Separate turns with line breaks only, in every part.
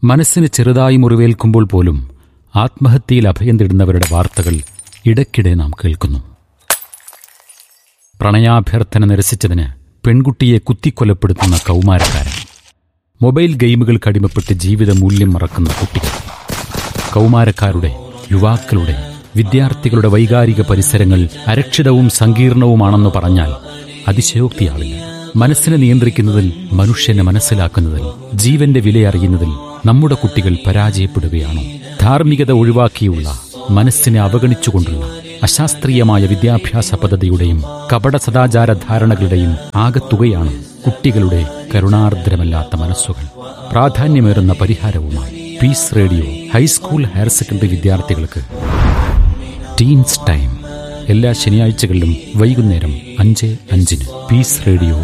മനസ്സിന് ചെറുതായി മുറിവേൽക്കുമ്പോൾ പോലും ആത്മഹത്യയിൽ അഭയം തേടുന്നവരുടെ വാർത്തകൾ ഇടയ്ക്കിടെ നാം കേൾക്കുന്നു പ്രണയാഭ്യർത്ഥന നിരസിച്ചതിന് പെൺകുട്ടിയെ കുത്തിക്കൊലപ്പെടുത്തുന്ന കൗമാരക്കാരൻ മൊബൈൽ ഗെയിമുകൾക്ക് അടിമപ്പെട്ട് ജീവിത മൂല്യം മറക്കുന്ന കുട്ടികൾ കൗമാരക്കാരുടെ യുവാക്കളുടെ വിദ്യാർത്ഥികളുടെ വൈകാരിക പരിസരങ്ങൾ അരക്ഷിതവും സങ്കീർണവുമാണെന്ന് പറഞ്ഞാൽ അതിശയോക്തിയാവില്ല മനസ്സിനെ നിയന്ത്രിക്കുന്നതിൽ മനുഷ്യനെ മനസ്സിലാക്കുന്നതിൽ ജീവന്റെ വിലയറിയുന്നതിൽ നമ്മുടെ കുട്ടികൾ പരാജയപ്പെടുകയാണോ ധാർമ്മികത ഒഴിവാക്കിയുള്ള മനസ്സിനെ അവഗണിച്ചുകൊണ്ടുള്ള അശാസ്ത്രീയമായ വിദ്യാഭ്യാസ പദ്ധതിയുടെയും കപട സദാചാര ധാരണകളുടെയും ആകത്തുകയാണ് കുട്ടികളുടെ കരുണാർദ്രമല്ലാത്ത മനസ്സുകൾ പ്രാധാന്യമേറുന്ന പരിഹാരവുമായി Peace Radio high school higher secondary വിദ്യാർത്ഥികൾക്ക് ടീൻസ് ടൈം എല്ലാ ശനിയാഴ്ചകളിലും വൈകുന്നേരം അഞ്ച് അഞ്ചിന് Peace Radio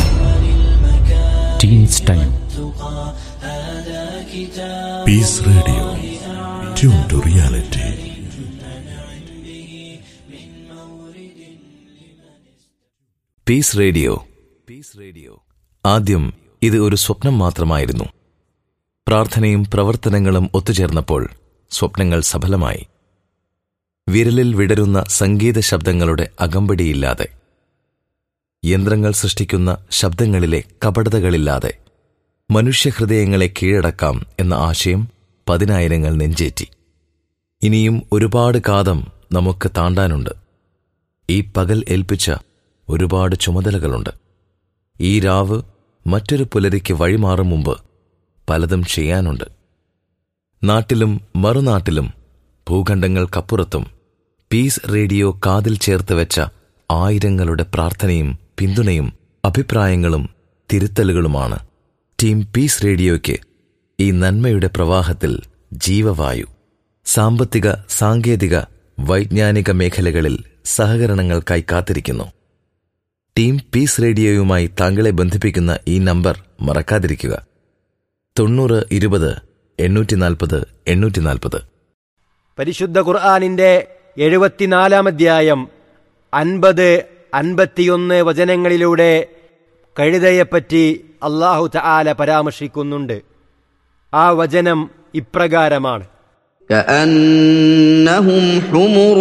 Teens Time
Peace Radio tune to reality
Peace Radio Peace Radio ആദ്യം ഇത് ഒരു സ്വപ്നം മാത്രമായിരുന്നു പ്രാർത്ഥനയും പ്രവർത്തനങ്ങളും ഒത്തുചേർന്നപ്പോൾ സ്വപ്നങ്ങൾ സഫലമായി വിരലിൽ വിടരുന്ന സംഗീത ശബ്ദങ്ങളുടെ അകമ്പടിയില്ലാതെ യന്ത്രങ്ങൾ സൃഷ്ടിക്കുന്ന ശബ്ദങ്ങളിലെ കപടതകളില്ലാതെ മനുഷ്യഹൃദയങ്ങളെ കീഴടക്കാം എന്ന ആശയം പതിനായിരങ്ങൾ നെഞ്ചേറ്റി ഇനിയും ഒരുപാട് കാതം നമുക്ക് താണ്ടാനുണ്ട് ഈ പകൽ ഏൽപ്പിച്ച ഒരുപാട് ചുമതലകളുണ്ട് ഈ രാവ് മറ്റൊരു പുലരിക്ക് വഴിമാറും മുമ്പ് പലതും ചെയ്യാനുണ്ട് നാട്ടിലും മറുനാട്ടിലും ഭൂഖണ്ഡങ്ങൾക്കപ്പുറത്തും പീസ് റേഡിയോ കാതിൽ ചേർത്ത് വെച്ച ആയിരങ്ങളുടെ പ്രാർത്ഥനയും പിന്തുണയും അഭിപ്രായങ്ങളും തിരുത്തലുകളുമാണ് ടീം പീസ് റേഡിയോയ്ക്ക് ഈ നന്മയുടെ പ്രവാഹത്തിൽ ജീവവായു സാമ്പത്തിക സാങ്കേതിക വൈജ്ഞാനിക മേഖലകളിൽ സഹകരണങ്ങൾക്കായി കാത്തിരിക്കുന്നു ടീം പീസ് റേഡിയോയുമായി താങ്കളെ ബന്ധിപ്പിക്കുന്ന ഈ നമ്പർ മറക്കാതിരിക്കുക തൊണ്ണൂറ് ഇരുപത് എണ്ണൂറ്റി നാൽപ്പത് എണ്ണൂറ്റി നാൽപ്പത്
പരിശുദ്ധ ഖുർആാനിന്റെ എഴുപത്തിനാലാം അധ്യായം അൻപത് അൻപത്തിയൊന്ന് വചനങ്ങളിലൂടെ കഴുതയെപ്പറ്റി അള്ളാഹു തആല പരാമർശിക്കുന്നുണ്ട് ആ വചനം ഇപ്രകാരമാണ്
كأنهم حمر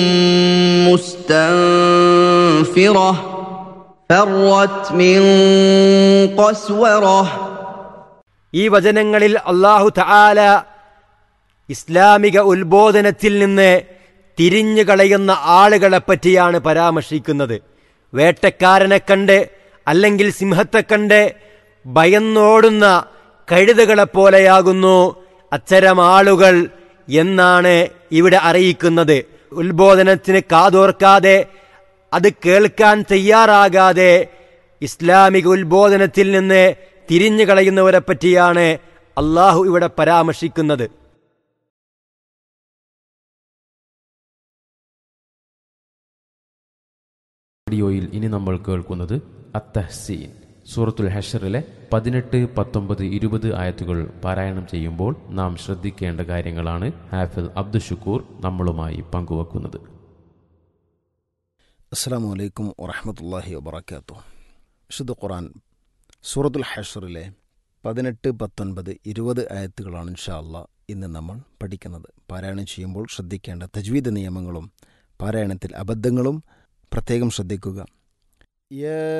مستنفرة فرت من قسورة
ഈ വചനങ്ങളിൽ അള്ളാഹു തആല ഇസ്ലാമിക ഉത്ബോധനത്തിൽ നിന്ന് തിരിഞ്ഞു കളയുന്ന ആളുകളെ പറ്റിയാണ് പരാമർശിക്കുന്നത് വേട്ടക്കാരനെ കണ്ട് അല്ലെങ്കിൽ സിംഹത്തെ കണ്ട് ഭയന്നോടുന്ന കഴുതകളെപ്പോലെയാകുന്നു അത്തരം ആളുകൾ എന്നാണ് ഇവിടെ അറിയിക്കുന്നത് ഉത്ബോധനത്തിന് കാതോർക്കാതെ അത് കേൾക്കാൻ തയ്യാറാകാതെ ഇസ്ലാമിക ഉത്ബോധനത്തിൽ നിന്ന് തിരിഞ്ഞു കളയുന്നവരെ പറ്റിയാണ് അള്ളാഹു ഇവിടെ പരാമർശിക്കുന്നത്
വീഡിയോയിൽ ഇനി നമ്മൾ കേൾക്കുന്നത് അത്തഹ്സീൻ സൂറത്തുൽ ഹഷറിലെ പതിനെട്ട് പത്തൊമ്പത് ഇരുപത് ആയത്തുകൾ പാരായണം ചെയ്യുമ്പോൾ നാം ശ്രദ്ധിക്കേണ്ട കാര്യങ്ങളാണ് ഹാഫിൽ അബ്ദുഷുക്കൂർ നമ്മളുമായി പങ്കുവെക്കുന്നത്
അസ്സാം വലൈക്കും വറഹമത്തല്ലാഹി വബർക്കാത്തു വിശുദ്ധ ഖുറാൻ സൂറത്തുൽ ഹഷറിലെ പതിനെട്ട് പത്തൊൻപത് ഇരുപത് ആയത്തുകളാണ് ഇൻഷാ അല്ലാ ഇന്ന് നമ്മൾ പഠിക്കുന്നത് പാരായണം ചെയ്യുമ്പോൾ ശ്രദ്ധിക്കേണ്ട തജ്വീദ് നിയമങ്ങളും പാരായണത്തിൽ അബദ്ധങ്ങളും പ്രത്യേകം ശ്രദ്ധിക്കുക يا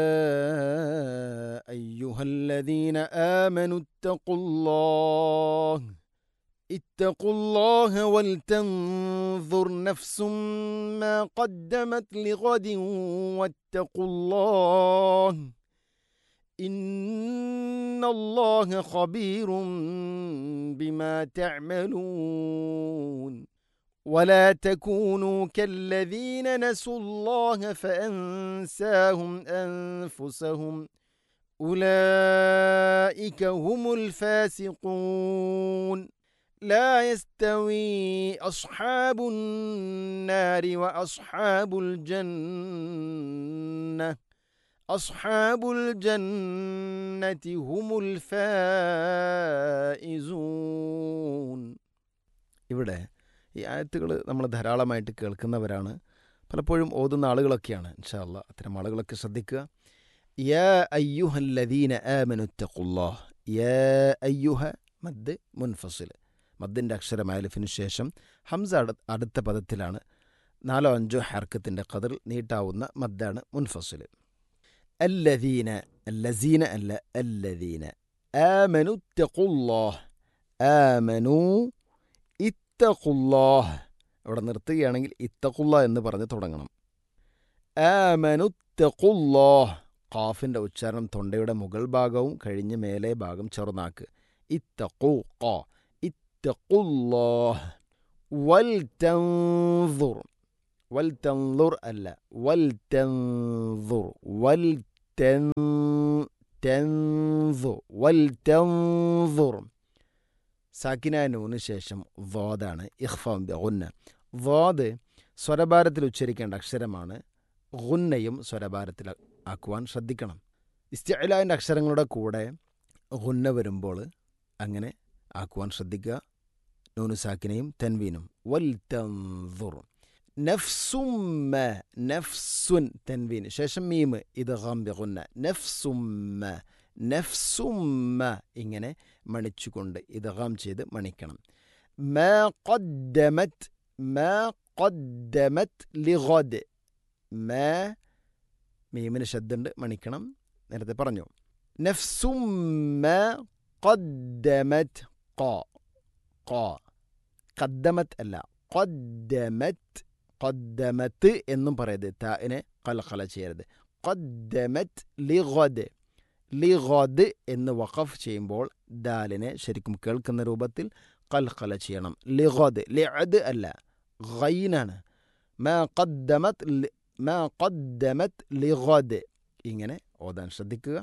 أيها الذين آمنوا اتقوا الله اتقوا الله ولتنظر نفس ما قدمت لغد واتقوا الله إن الله خبير بما تعملون ولا تكونوا كالذين نسوا الله فأنساهم أنفسهم أولئك هم الفاسقون لا يستوي أصحاب النار وأصحاب الجنة أصحاب الجنة هم الفائزون ഇവിടെ ഈ ആയത്തുകൾ നമ്മൾ ധാരാളമായിട്ട് കേൾക്കുന്നവരാണ് പലപ്പോഴും ഓതുന്ന ആളുകളൊക്കെയാണ് ഇൻഷാല്ല അത്തരം ആളുകളൊക്കെ ശ്രദ്ധിക്കുക യാ അയ്യുഹല്ലദീന ആമനുത്തഖുല്ലാഹ് യാ അയ്യുഹ മദ് മുൻഫസിൽ മദ്ദിൻ്റെ അക്ഷരം അലിഫിന് ശേഷം ഹംസ അടു അടുത്ത പദത്തിലാണ് നാലോ അഞ്ചോ ഹർക്കത്തിൻ്റെ കതിർ നീട്ടാവുന്ന മദ്ദാണ് മുൻഫസിൽ അല്ലദീന അല്ലസീന അല്ല അല്ലദീന ആമനു ഇത്തഖുല്ലാഹ് ആമനു ഇത്തഖുല്ലാഹ് ഇവിടെ നിർത്തുകയാണെങ്കിൽ ഇത്തഖുല്ല എന്ന് പറഞ്ഞ് തുടങ്ങണം ആമനു ഇത്തഖുല്ലാഹ് ഖാഫിൻ്റെ ഉച്ചാരണം തൊണ്ടയുടെ മുകൾ ഭാഗവും കഴിഞ്ഞ് മേലെ ഭാഗം ചെറുനാക്ക് ഇത്തഖു ഖ ഇത്തഖുല്ലാഹ് വൽ തൻദുർ വൽ തൻദുർ അല്ല വൽ തൻദുർ വൽ തൻ തൻദു വൽ തൻദുർ സാക്കിന നൂന് ശേഷം വാദാണ് ഇഖ്ഫാം ഗുന്ന വാദ് സ്വരഭാരത്തിൽ ഉച്ചരിക്കേണ്ട അക്ഷരമാണ് ഗുന്നയും സ്വരഭാരത്തിൽ ആക്കുവാൻ ശ്രദ്ധിക്കണം ഇസ്തിഅലാൻ്റെ അക്ഷരങ്ങളുടെ കൂടെ ഗുന്ന വരുമ്പോൾ അങ്ങനെ ആക്കുവാൻ ശ്രദ്ധിക്കുക നൂനു സാക്കിനയും തൻവീനും വൽ തൻദുർ നഫ്സുമ്മ നഫ്സുൻ തൻവീൻ ശേഷം മീമ് ഇത് ഗംബിഗുന്ന നഫ്സുമ്മ നഫ്സുമ്മ ഇങ്ങനെ മണിച്ചുകൊണ്ട് ഇത് ഗാം ചെയ്ത് മണിക്കണം മാ ഖദ്ദമത് മാ ഖദ്ദമത് ലിഗദ് മാ മീമിന് ശബ്ദുണ്ട് മണിക്കണം നേരത്തെ പറഞ്ഞു നഫ്സുമ്മ ഖദ്ദമത് ഖ ഖ ഖദ്ദമത് അല്ല ഖദ്ദമത് ഖദ്ദമത്ത് എന്നും പറയരുത് താഇനെ കലഖല ചെയ്യരുത് ഖദ്ദമത് ലിഗദ് ലിഗദ് എന്ന് വഖഫ് ചെയ്യുമ്പോൾ ദാലിനെ ശരിക്കും കേൾക്കുന്ന രൂപത്തിൽ കൽഖല ചെയ്യണം ലിഗദ് ലിഅദ് അല്ല ഗൈനാണ് മാ ഖദ്ദമത് ലി- മാ ഖദ്ദമത് ലിഗദ് ഇങ്ങനെ ഓതാൻ ശ്രദ്ധിക്കുക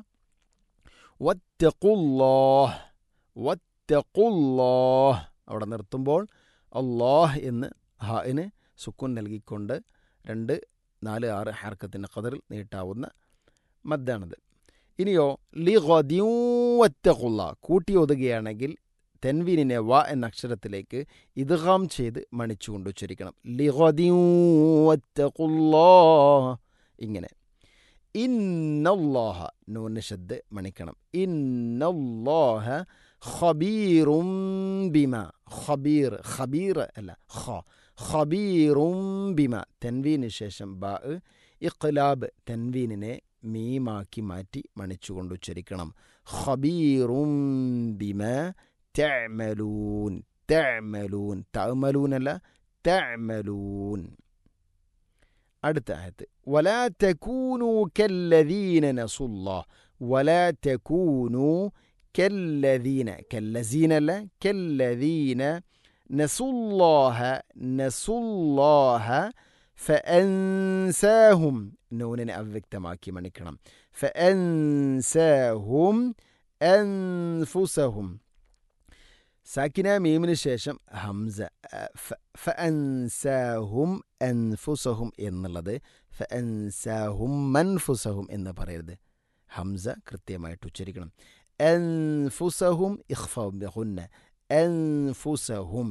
വത്തഖുല്ലാഹ് വത്തഖുല്ലാഹ് അവിടെ നിർത്തുമ്പോൾ അള്ളാഹ് എന്ന് ഹാഇന് സുക്കുൻ നൽകിക്കൊണ്ട് രണ്ട് നാല് ആറ് ഹർക്കത്തിൻ്റെ കതറിൽ നീട്ടാവുന്ന മദ്ദാണിത് ഇനിയോ ലി വത്തഖുല്ല കൂട്ടി ഒതുകയാണെങ്കിൽ തെൻവീനിനെ വ എന്ന അക്ഷരത്തിലേക്ക് ഇദ്ഗാം ചെയ്ത് മണിച്ചുകൊണ്ട് ഉച്ചരിക്കണം ലി വത്തഖുല്ലാ ഇങ്ങനെ ഇന്നല്ലാഹ നൂന് ശബ്ദ് മണിക്കണം ഇന്നല്ലാഹ ഖബീറും ബിമ ഖബീർ ഖബീർ അല്ല ഖ ഖബീറും ബിമ തെൻവീന് ശേഷം ബാ ഇഖ്ലാബ് തെൻവീനിനെ മീമാക്കി മാറ്റി മണിച്ചുകൊണ്ട് ഉച്ചരിക്കണം ഖബീറും ബിമ തഅമലൂൻ തഅമലൂൻ തഅമലൂൻ അല്ല തഅമലൂൻ അടുത്ത ആയത്ത് വലാ തകൂനു കല്ലദീന നസുല്ലാ വലാ തകൂനു കല്ലദീന കല്ലസീന അല്ല കല്ലദീന നസുല്ലാഹ നസുല്ലാഹ ഫഅൻസാഹും നൂനിനെ അവ്യക്തമാക്കി മണിക്കണം ഫഅൻസാഹും അൻഫുസഹും സാക്കിന മീമിന് ശേഷം ഹംസ അഹ്, ഫ- ഫഅൻസാഹും അൻഫുസഹും എന്നുള്ളത് ഫഅൻസാഹും മൻഫുസഹും എന്ന് പറയരുത് ഹംസ കൃത്യമായിട്ട് ഉച്ചരിക്കണം അൻഫുസഹും ഇഖ്ഫാഉം ബിഗുന്ന അൻഫുസഹും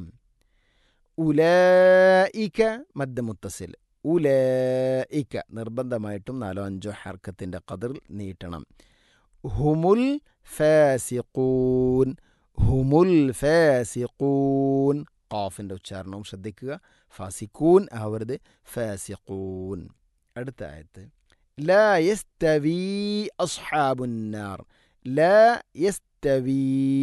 ഉലായിക മദ്ദ മുത്തസിൽ ഉലായിക നിർബന്ധമായിട്ടും നാലോ അഞ്ചോ ഹർക്കത്തിൻ്റെ കതിർ നീട്ടണം ഹുമുൽ ഫാസിഖൂൻ ഹുമുൽ ഫാസിഖൂൻ ഖാഫിൻ്റെ ഉച്ചാരണവും ശ്രദ്ധിക്കുക ഫാസിഖൂൻ ആവരുത് ഫാസിഖൂൻ അടുത്ത ആയത്ത് ലാ യസ്തവി അസ്ഹാബുന്നാർ ലാ യസ്തവി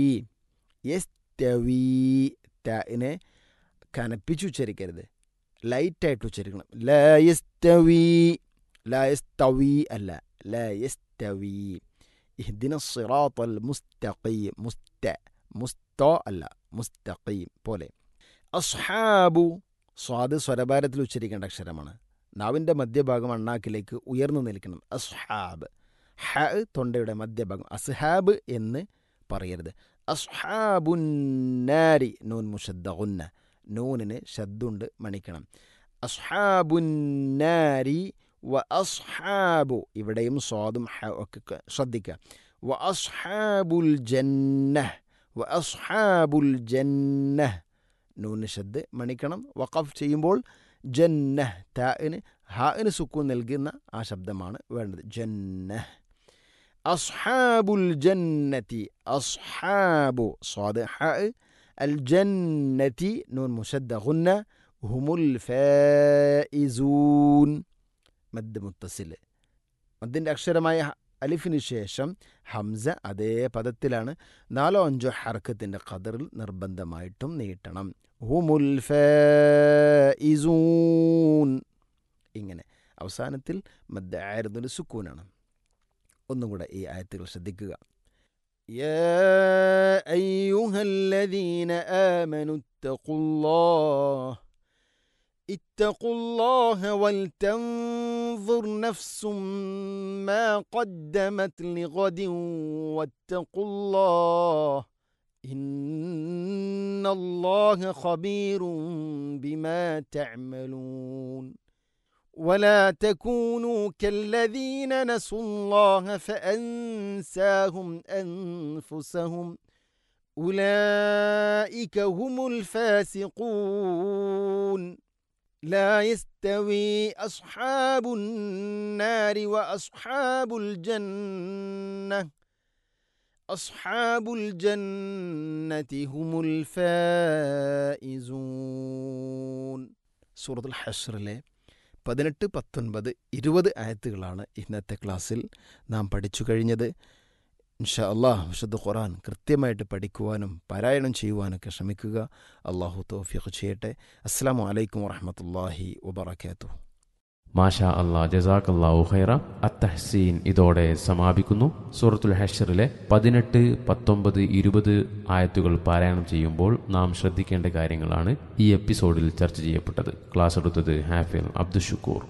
യസ്തവി താഇനെ കനപ്പിച്ച് ഉച്ചരിക്കരുത് ലൈറ്റായിട്ട് ഉച്ചരിക്കണം ലാ യസ്തവി ലാ യസ്തവി അല്ല ലാ യസ്തവി ഇഹ്ദിന സിറാത്തൽ മുസ്തഖീം മുസ്ത മുസ്തോ അല്ല മുസ്തഖീം പോലെ അസ്ഹാബു സ്വാദ് സ്വരഭാരത്തിൽ ഉച്ചരിക്കേണ്ട അക്ഷരമാണ് നാവിൻ്റെ മധ്യഭാഗം അണ്ണാക്കിലേക്ക് ഉയർന്നു നിൽക്കണം അസ്ഹാബ് ഹ തൊണ്ടയുടെ മധ്യഭാഗം അസ്ഹാബ് എന്ന് പറയരുത് അസ്ഹാബുന്നാരി നൂൻ മുഷദ്ദുന്ന നൂനിന് ശബ്ദുണ്ട് മണിക്കണം അസ്ഹാബുന്നാരി വ അസ്ഹാബു ഇവിടെയും സ്വാദും ഹ ഒക്കെ ക- ശ്രദ്ധിക്കുക വ അസ്ഹാബുൽ ജന്ന വ അസ്ഹാബുൽ ജന്ന നൂന് ശബ്ദ് മണിക്കണം വഖഫ് ചെയ്യുമ്പോൾ ജന്ന താഇന് ഹാഇന് സുക്കൂൻ നൽകുന്ന ആ ശബ്ദമാണ് വേണ്ടത് ജന്ന അസ്ഹാബുൽ ജന്നതി അസ്ഹാബു സ്വാദ് ഹ അൽ ജന്നതി നൂൻ മുഷദ്ദ ഗുന്ന ഹുമുൽ ഫായിസൂൻ മദ് മുത്തസിൽ മദ്ദിൻ്റെ അക്ഷരമായ ഹ- അലിഫിന് ശേഷം ഹംസ അതേ പദത്തിലാണ് നാലോ അഞ്ചോ ഹർക്കത്തിൻ്റെ ഖദറിൽ നിർബന്ധമായിട്ടും നീട്ടണം ഹുമുൽ ഫായിസൂൻ ഇങ്ങനെ അവസാനത്തിൽ മദ് ആയിരുന്നൊരു സുക്കൂനാണ് ഒന്നും കൂടെ ഈ ആയത്തുകൾ ശ്രദ്ധിക്കുക يا أيها الذين آمنوا اتقوا الله اتقوا الله ولتنظر نفس ما قدمت لغد واتقوا الله إن الله خبير بما تعملون ولا تكونوا كالذين نسوا الله فأنساهم أنفسهم أولئك هم الفاسقون لا يستوي أصحاب النار وأصحاب الجنة أصحاب الجنة هم الفائزون سورة الحشر له പതിനെട്ട് പത്തൊൻപത് ഇരുപത് ആയത്തുകളാണ് ഇന്നത്തെ ക്ലാസ്സിൽ നാം പഠിച്ചു കഴിഞ്ഞത് ഇൻഷാ അള്ളാഹ് വിശുദ്ധ ഖുറാൻ കൃത്യമായിട്ട് പഠിക്കുവാനും പാരായണം ചെയ്യുവാനൊക്കെ ശ്രമിക്കുക അള്ളാഹു തോഫിഖ് ചെയ്യട്ടെ അസ്സാം വലൈക്കും വറഹമത്തല്ലാഹി വബർക്കാത്തു
മാഷാ അള്ളാ ജസാഖ് അള്ളാഹു ഖൈറ അത്തഹസീൻ ഇതോടെ സമാപിക്കുന്നു സൂറത്തുൽ ഹഷറിലെ പതിനെട്ട് പത്തൊമ്പത് ഇരുപത് ആയത്തുകൾ പാരായണം ചെയ്യുമ്പോൾ നാം ശ്രദ്ധിക്കേണ്ട കാര്യങ്ങളാണ് ഈ എപ്പിസോഡിൽ ചർച്ച ചെയ്യപ്പെട്ടത് ക്ലാസ് എടുത്തത് ഹാഫിൽ അബ്ദുഷുക്കൂർ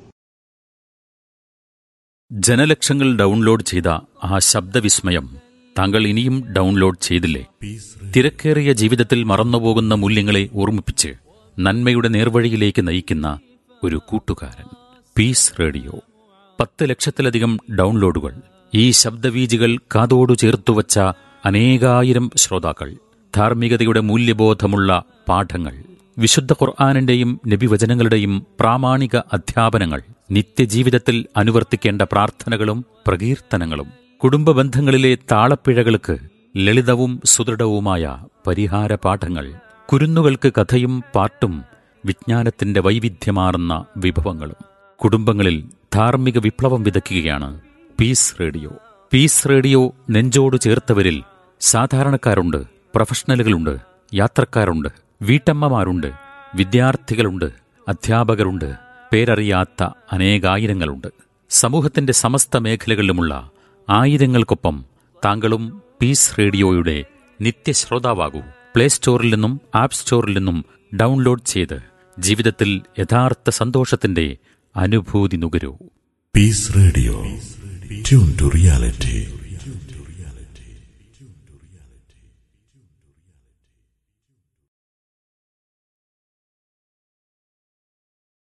ജനലക്ഷങ്ങൾ ഡൗൺലോഡ് ചെയ്ത ആ ശബ്ദവിസ്മയം താങ്കൾ ഇനിയും ഡൗൺലോഡ് ചെയ്തില്ലേ തിരക്കേറിയ ജീവിതത്തിൽ മറന്നുപോകുന്ന മൂല്യങ്ങളെ ഓർമ്മിപ്പിച്ച് നന്മയുടെ നേർവഴിയിലേക്ക് നയിക്കുന്ന ഒരു കൂട്ടുകാരൻ പീസ് റേഡിയോ പത്ത് ലക്ഷത്തിലധികം ഡൗൺലോഡുകൾ ഈ ശബ്ദവീജികൾ കാതോടു ചേർത്തുവച്ച അനേകായിരം ശ്രോതാക്കൾ ധാർമ്മികതയുടെ മൂല്യബോധമുള്ള പാഠങ്ങൾ വിശുദ്ധ ഖുർആാനിന്റെയും നബിവചനങ്ങളുടെയും പ്രാമാണിക അധ്യാപനങ്ങൾ നിത്യജീവിതത്തിൽ അനുവർത്തിക്കേണ്ട പ്രാർത്ഥനകളും പ്രകീർത്തനങ്ങളും കുടുംബ ബന്ധങ്ങളിലെ താളപ്പിഴകൾക്ക് ലളിതവും സുദൃഢവുമായ പരിഹാര പാഠങ്ങൾ കുരുന്നുകൾക്ക് കഥയും പാട്ടും വിജ്ഞാനത്തിന്റെ വൈവിധ്യമാർന്ന വിഭവങ്ങളും കുടുംബങ്ങളിൽ ധാർമ്മിക വിപ്ലവം വിതയ്ക്കുകയാണ് പീസ് റേഡിയോ പീസ് റേഡിയോ നെഞ്ചോട് ചേർത്തവരിൽ സാധാരണക്കാരുണ്ട് പ്രൊഫഷണലുകളുണ്ട് യാത്രക്കാരുണ്ട് വീട്ടമ്മമാരുണ്ട് വിദ്യാർത്ഥികളുണ്ട് അധ്യാപകരുണ്ട് പേരറിയാത്ത അനേകായിരങ്ങളുണ്ട് സമൂഹത്തിന്റെ സമസ്ത മേഖലകളിലുമുള്ള ആയിരങ്ങൾക്കൊപ്പം താങ്കളും പീസ് റേഡിയോയുടെ നിത്യശ്രോതാവാകൂ പ്ലേ സ്റ്റോറിൽ നിന്നും ആപ്പ് സ്റ്റോറിൽ നിന്നും ഡൗൺലോഡ് ചെയ്ത് ജീവിതത്തിൽ യഥാർത്ഥ സന്തോഷത്തിന്റെ അനുഭൂതി നുകരൂ
Peace Radio. Tune to reality.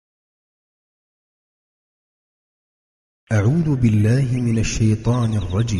أعوذ بالله من الشيطان الرجيم